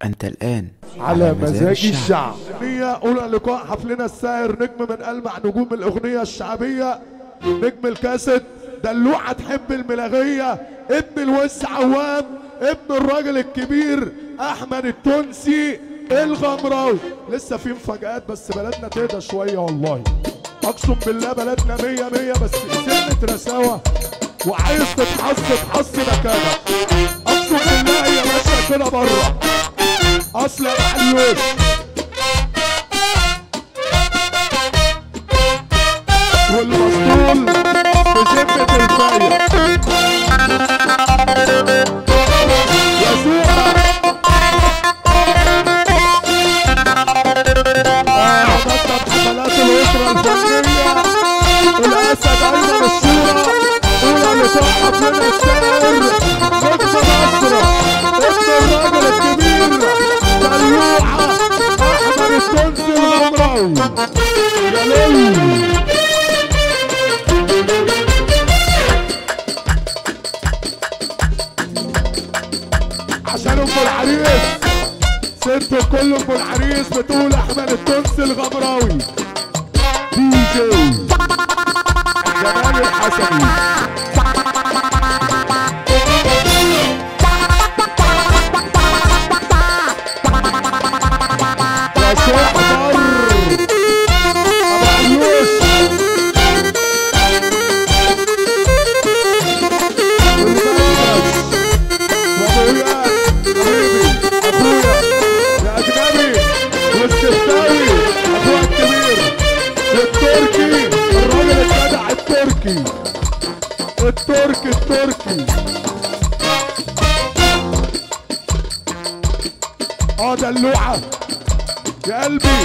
أنت الآن على مزاج الشعب. الشعب أغنية أولى لقاء حفلنا الساهر نجم من ألمع نجوم الأغنية الشعبية نجم الكاسيت دلوعة تحب الملاغية ابن الوز عوام ابن الراجل الكبير أحمد التونسي الغمراوي لسه في مفاجآت بس بلدنا تهدى شوية والله أقسم بالله بلدنا مية مية بس سنة رساوة وعايز تتحص تحص مكانك أقسم بالله هي ماشية كده بره اصل يا محلوش والمسطول بذمة الفاية يا سوقة اه نطط حفلات الأسرة الفنية الأسد أيمن الصورة أولى لقاء حفلنا الساهر نجم مصر ابن الراجل الكبير دلوعة أحمد التونسي الغمراوي يا ليل عشان ام العريس ست كل ام العريس بتقول احمد التونسي الغمراوي دي جي جمال الحسني يا شحبر ابو عيوش والمجلس وابويا حبيبي اخويا يا اجنبي والسفتاوي اخويا الكبير التركي الراجل الجدع التركي التركي التركي اه دلوعه يا قلبي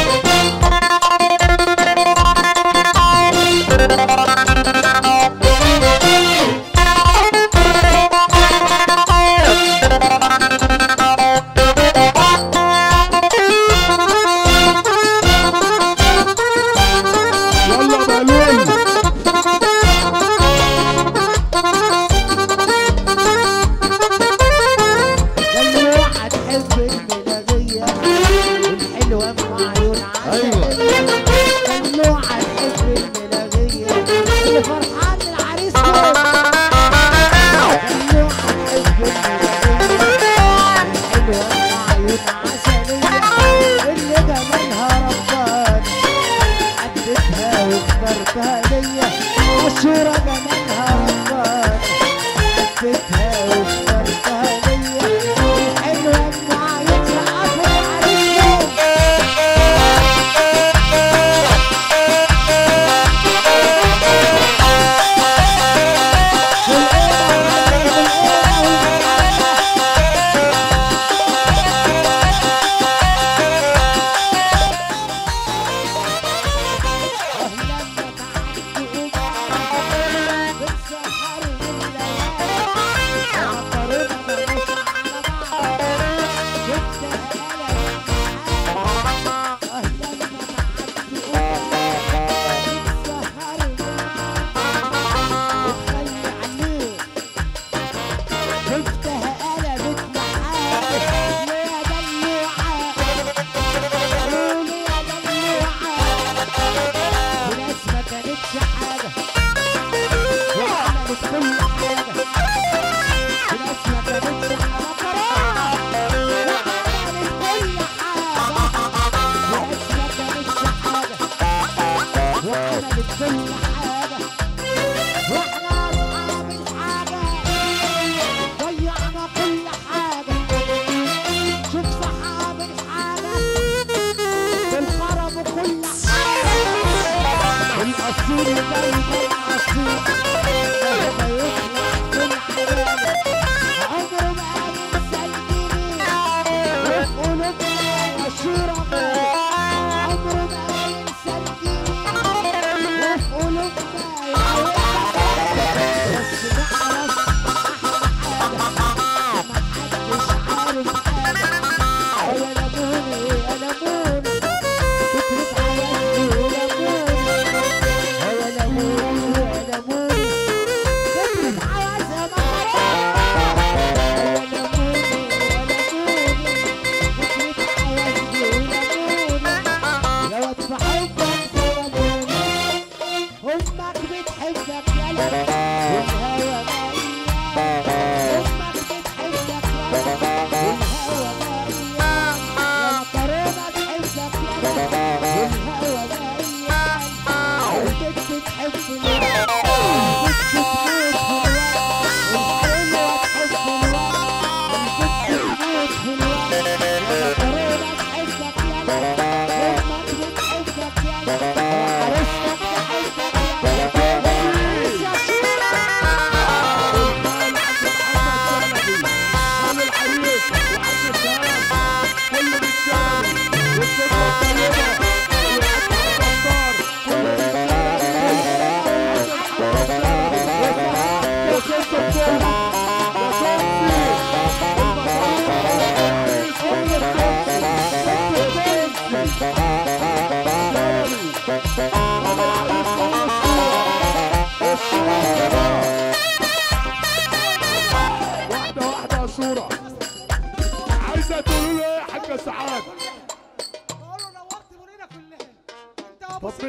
يلا بالون دلوعة تحب الملاغية الحلوة ام عيون عسل أيوة. دلوعة تحب الملاغية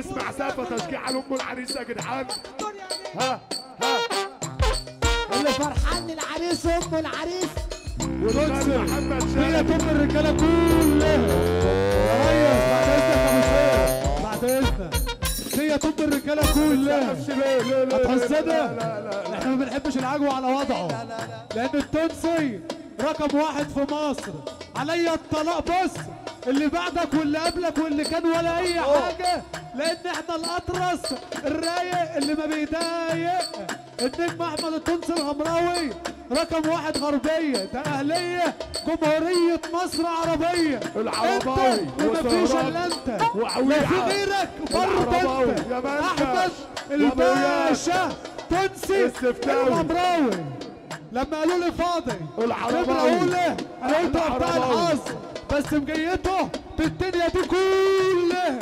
نسمع سافة تشجيع على ام العريس يا جدعان ها ها اللي فرحان العريس ام العريس والأستاذ محمد هي شاهد كل الرجاله كلها يا ريس بعد اذنك يا مسير بعد اذنك هي طب الرجاله كلها نفسي ليه ليه ليه هتحسدها لا لا لا احنا ما بنحبش العجوة على وضعه لان التونسي رقم واحد في مصر عليا الطلاق بص اللي بعدك واللي قبلك واللي كان ولا اي حاجة لان احنا الاطرس الرايق اللي ما بيضايق النجم احمد التونسي الغمراوي رقم واحد غربية ده اهلية جمهورية مصر عربية العرباوي انت ومفيش وسهران الا انت وعويعة. لا في غيرك برضه العرباوي انت يا منكش. احمد وأبو الباشا تونسي السفتاوي. الغمراوي لما قالوا لي فاضي العرباوي. نمرة اقول ايه انا قلت بتاع العرباوي. الحظ بس مجيته بالدنيا دي كلها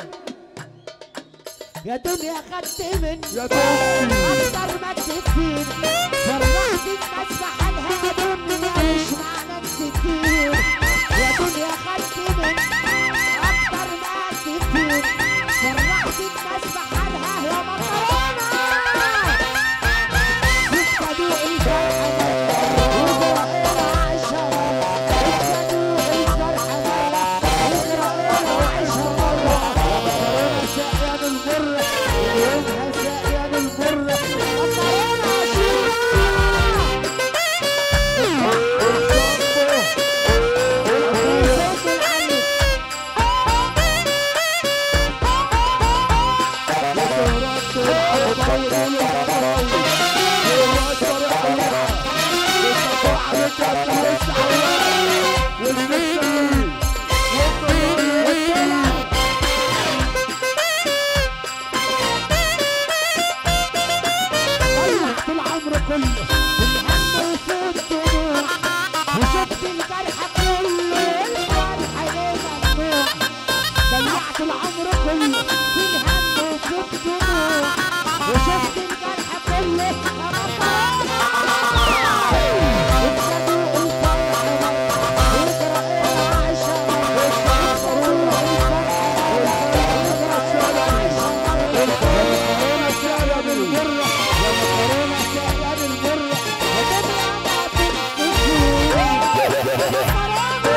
يا دنيا خدت مني يا تونسي اكتر ما تدين فرحت الناس بحالها يا دنيا مش معنى كتير يا دنيا خدت مني اكتر ما تدين فرحت الناس بحالها يا مكرونه لسه دوق الفرحه وجرائنا عشرة لسه دوق الفرحه وجرائنا وعشرة مرة مكرونه ساقيه بالمره يومها ساقيه بالمره مكرونه عشرة صوت العلي ضيع طول عمره كله الهم وفي الدموع وشفت الجرح كله الفرح ليه ممنوع ضيعت العمر كله في الهم وفي الدموع وشفت الجرح كله يا مطرانة ابتدوا الفرح وجرائنا عشرة ابتدوا الفرح وجرائنا عشرة ساقية بالمرة يا مكرونة ساقية بالمرة يا دنيا ما تنسيش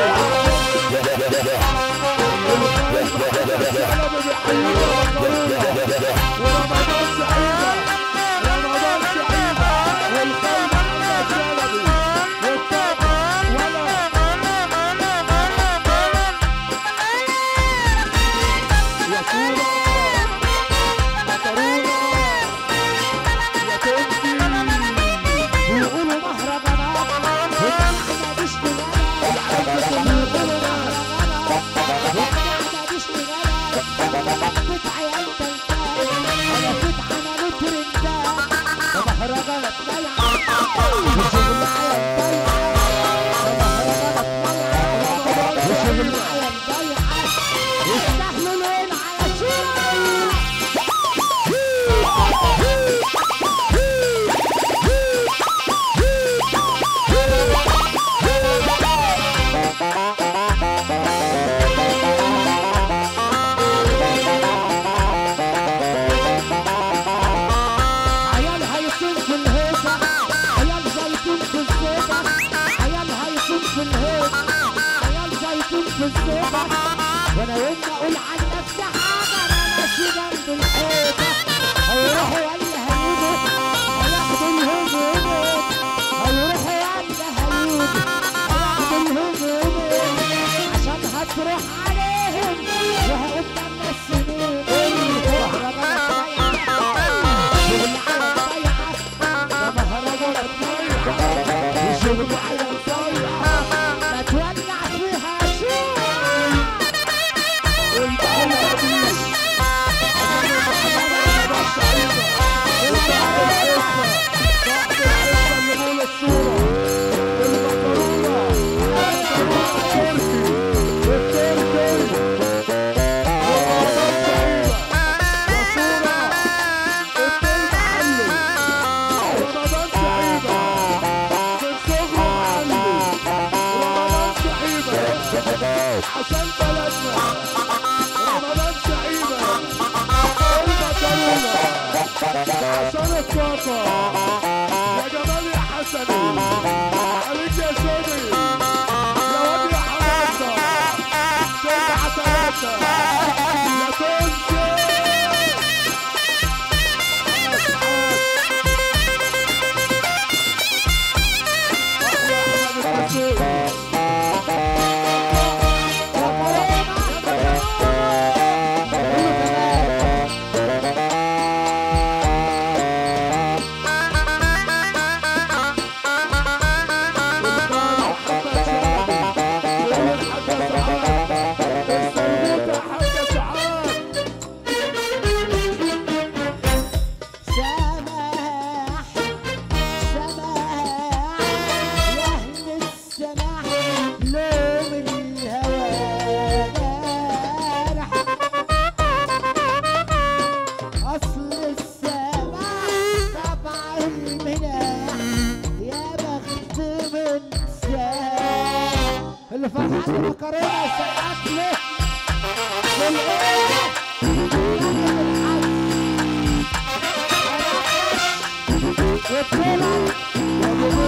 ورمضان سعيدة رمضان سعيدة والخير محمد شلبي والطاق ولا يا صورة مكرونة يا تونسي بيقولوا مهرجانات واحنا مش بنات بيقولوا مهرجانات واحنا مش بنات فت عيال تلفات انا فت عملوا ترندات ومهرجانات ملعب وشغل عيال ضيعة ومهرجانات ملعب وشغل عيال ضيعة يستاهلوا الوين على شيرة عيال هيكون في الهيصة عيال زيتون في الزيبة عيال هيكون في الهيصة عيال زيتون في الزيبة وانا يوم ما اقول عن نفسي حاجة انا ماشي جنب الحيطة هيروحوا ولا هيجوا هياخدوا الهجوم هيروحوا ولا هيجوا هياخدوا الهجوم عشان هتروح عليهم وهقوم من السنين مهرجانات ضيعة شغل عيال ضيعة يا مهرجانات ضيعة وشغل عيال ضيعة ما تولع فيها شوية والبحر دي رمضان سعيدة من صغره طاطا يا جمال يا حسني عليك يا سيدي يا واد يا حماسة تسعة ثلاثة يا تونسي عاش عاش أحلى أحمد التوفيق سماح سماح يا أهل السماح لوم الهوى جارح أصل السماح طبع المناح يا بخت من ساح اللي فرحان المكرونة سقف له والإيه يا الحظ وطلع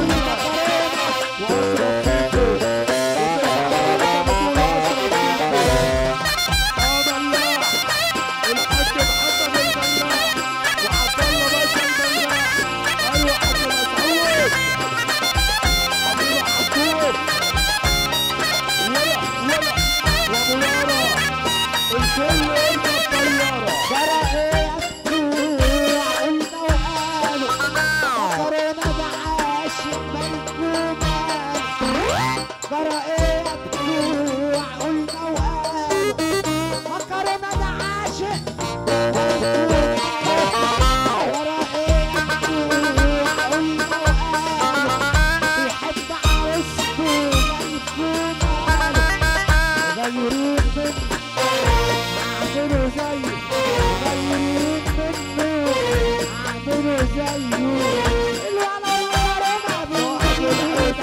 الكل يركب طياره ترى ايه يا قلنا وقالوا مكرونة ده عاشق ملكومة ترى ايه يا بتوع قلنا وقالوا مكرونة ده عاشق ملكومة ترى ايه يا بتوع قلنا وقالوا بيحب عروسته ملكومة غيرين منه اعملوا زيه غيرين منه اعملوا زيه الولا والغرام بيقولوا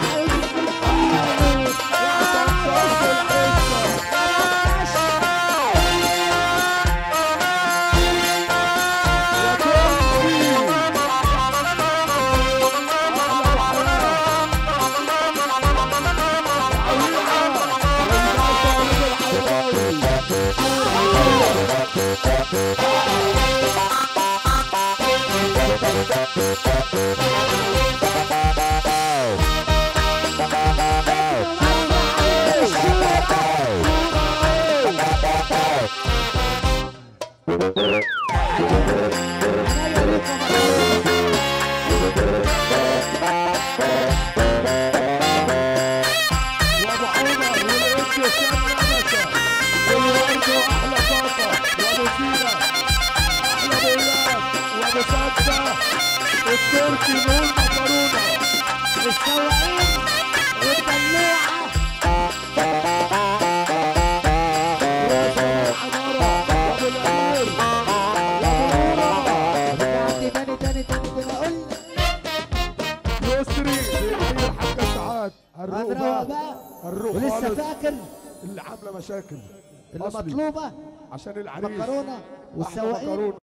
وابو عمر والانت شاب نبته والورد واحلى طاقه وابو سيره احلى بيات وابو سته التركي نور مكرونه السواقين والدلوعة واسم الحماره وابو الامير وابو نوره تاني تاني تاني تاني تاني قلنا يسري بيحيي الحاجه سعاد هنروق الروق بقى الروق ولسه خالص فاكر اللي عامله مشاكل اللي أصلي. مطلوبة عشان العريس مكرونة أحلى والسواقين مكرونه